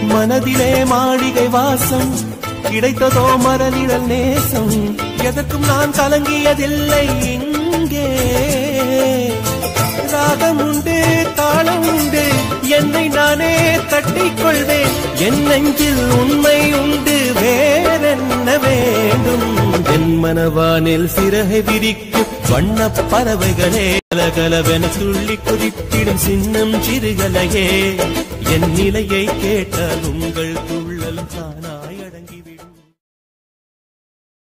மனதிலே மாளிகை வாசம் கிடைத்ததோ மரநிழல் நேசம் எதற்கும் நான் கலங்கியதில்லை இங்கே ராகம் உண்டு தாளம் உண்டு என்னை நானே தட்டிக் கொள்வேன் என் நெஞ்சில் உண்மை உண்டு வேறென்ன வேண்டும் என் மனவானில் சிறகை விரிக்கும் வண்ணப் பறவைகளே கலகலவென துள்ளி குதித்திடும் சின்னம் சிறுகலையே என் நிலையை கேட்டால் உங்கள்